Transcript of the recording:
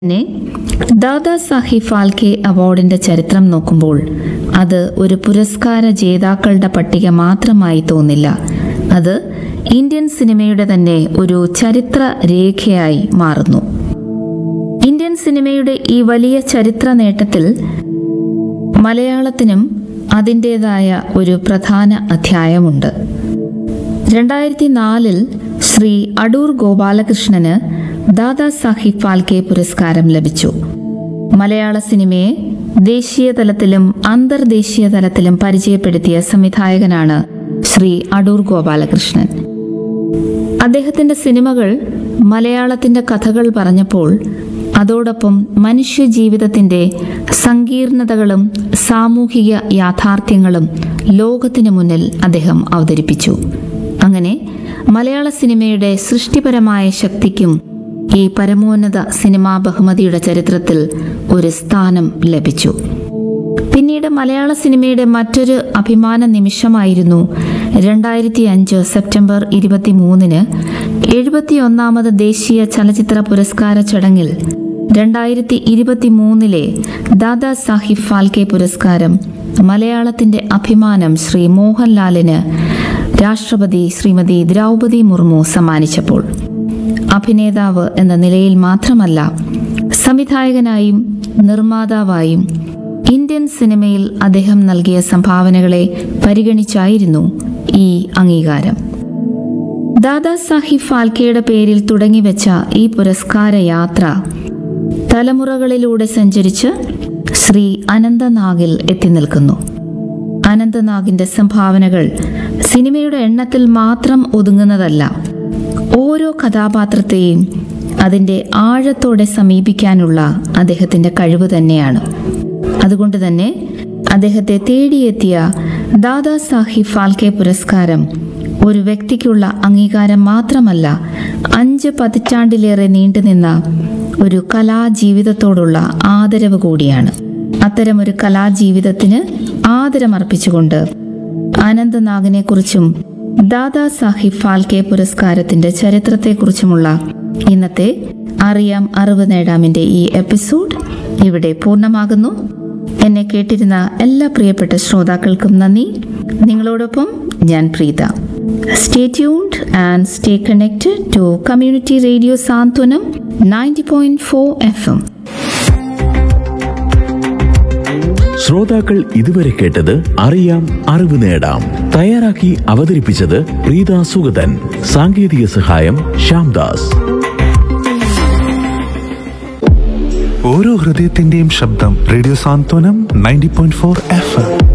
പിന്നെ ദാദാ സാഹിബ് ഫാൽക്കെ അവാർഡിന്റെ ചരിത്രം നോക്കുമ്പോൾ അത് ഒരു പുരസ്കാര ജേതാക്കളുടെ പട്ടിക മാത്രമായി തോന്നില്ല അത് ഇന്ത്യൻ സിനിമയുടെ തന്നെ ഒരു ചരിത്ര രേഖയായി മാറുന്നു ഇന്ത്യൻ സിനിമയുടെ ഈ വലിയ ചരിത്ര നേട്ടത്തിൽ മലയാളത്തിനും അതിൻ്റെതായ ഒരു പ്രധാന അധ്യായമുണ്ട് രണ്ടായിരത്തി നാലിൽ ശ്രീ അടൂർ ഗോപാലകൃഷ്ണന് ദാദാ സാഹിബ് ഫാൽക്കെ പുരസ്കാരം ലഭിച്ചു മലയാള സിനിമയെ ദേശീയ തലത്തിലും അന്തർദേശീയ തലത്തിലും പരിചയപ്പെടുത്തിയ സംവിധായകനാണ് ശ്രീ അടൂർ ഗോപാലകൃഷ്ണൻ അദ്ദേഹത്തിന്റെ സിനിമകൾ മലയാളത്തിന്റെ കഥകൾ പറഞ്ഞപ്പോൾ അതോടൊപ്പം മനുഷ്യ ജീവിതത്തിന്റെ സങ്കീർണതകളും സാമൂഹിക യാഥാർത്ഥ്യങ്ങളും ലോകത്തിനു മുന്നിൽ അദ്ദേഹം അവതരിപ്പിച്ചു അങ്ങനെ മലയാള സിനിമയുടെ സൃഷ്ടിപരമായ ശക്തിക്കും ഈ പരമോന്നത സിനിമാ ബഹുമതിയുടെ ചരിത്രത്തിൽ ഒരു സ്ഥാനം ലഭിച്ചു പിന്നീട് മലയാള സിനിമയുടെ മറ്റൊരു അഭിമാന നിമിഷമായിരുന്നു രണ്ടായിരത്തി അഞ്ച് സെപ്റ്റംബർ ഇരുപത്തിമൂന്നിന് എഴുപത്തിയൊന്നാമത് ദേശീയ ചലച്ചിത്ര പുരസ്കാര ചടങ്ങിൽ രണ്ടായിരത്തി ഇരുപത്തിമൂന്നിലെ ദാദാ സാഹിബ് ഫാൽക്കെ പുരസ്കാരം മലയാളത്തിന്റെ അഭിമാനം ശ്രീ മോഹൻലാലിന് രാഷ്ട്രപതി ശ്രീമതി ദ്രൗപതി മുർമു സമ്മാനിച്ചപ്പോൾ അഭിനേതാവ് എന്ന നിലയിൽ മാത്രമല്ല സംവിധായകനായും നിർമ്മാതാവായും ഇന്ത്യൻ സിനിമയിൽ അദ്ദേഹം നൽകിയ സംഭാവനകളെ പരിഗണിച്ചായിരുന്നു ഈ അംഗീകാരം ദാദാ സാഹിബ് ഫാൽക്കെയുടെ പേരിൽ തുടങ്ങിവെച്ച ഈ പുരസ്കാര യാത്ര തലമുറകളിലൂടെ സഞ്ചരിച്ച് ശ്രീ അനന്തനാഗിൽ എത്തി നിൽക്കുന്നു അനന്തനാഗിന്റെ സംഭാവനകൾ സിനിമയുടെ എണ്ണത്തിൽ മാത്രം ഒതുങ്ങുന്നതല്ല ഓരോ കഥാപാത്രത്തെയും അതിൻ്റെ ആഴത്തോടെ സമീപിക്കാനുള്ള അദ്ദേഹത്തിൻ്റെ കഴിവ് തന്നെയാണ് അതുകൊണ്ട് തന്നെ അദ്ദേഹത്തെ തേടിയെത്തിയ ദാദാ സാഹിബ് ഫാൽക്കെ പുരസ്കാരം ഒരു വ്യക്തിക്കുള്ള അംഗീകാരം മാത്രമല്ല അഞ്ച് പതിറ്റാണ്ടിലേറെ നീണ്ടുനിന്ന ഒരു കലാജീവിതത്തോടുള്ള ആദരവ് കൂടിയാണ് അത്തരമൊരു കലാജീവിതത്തിന് ആദരമർപ്പിച്ചുകൊണ്ട് അനന്തനാഗിനെ കുറിച്ചും ദാദാ സാഹിബ് ഫാൽക്കെ പുരസ്കാരത്തിന്റെ ചരിത്രത്തെക്കുറിച്ചുമുള്ള ഇന്നത്തെ അറിയാം അറിവ് നേടാമിന്റെ ഈ എപ്പിസോഡ് ഇവിടെ പൂർണ്ണമാകുന്നു എന്നെ കേട്ടിരുന്ന എല്ലാ പ്രിയപ്പെട്ട ശ്രോതാക്കൾക്കും നന്ദി നിങ്ങളോടൊപ്പം ഞാൻ Preetha stay tuned and stay connected to community radio Santhwanam ninety point four F M ശ്രോതാക്കൾ ഇതുവരെ കേട്ടത് അറിയാം അറിവ് നേടാം തയ്യാറാക്കി അവതരിപ്പിച്ചത് പ്രീത സുഗതൻ സാങ്കേതിക സഹായം ശ്യാംദാസ് ഓരോ ഹൃദയത്തിന്റെയും ശബ്ദം radio Santhwanam ninety point four F M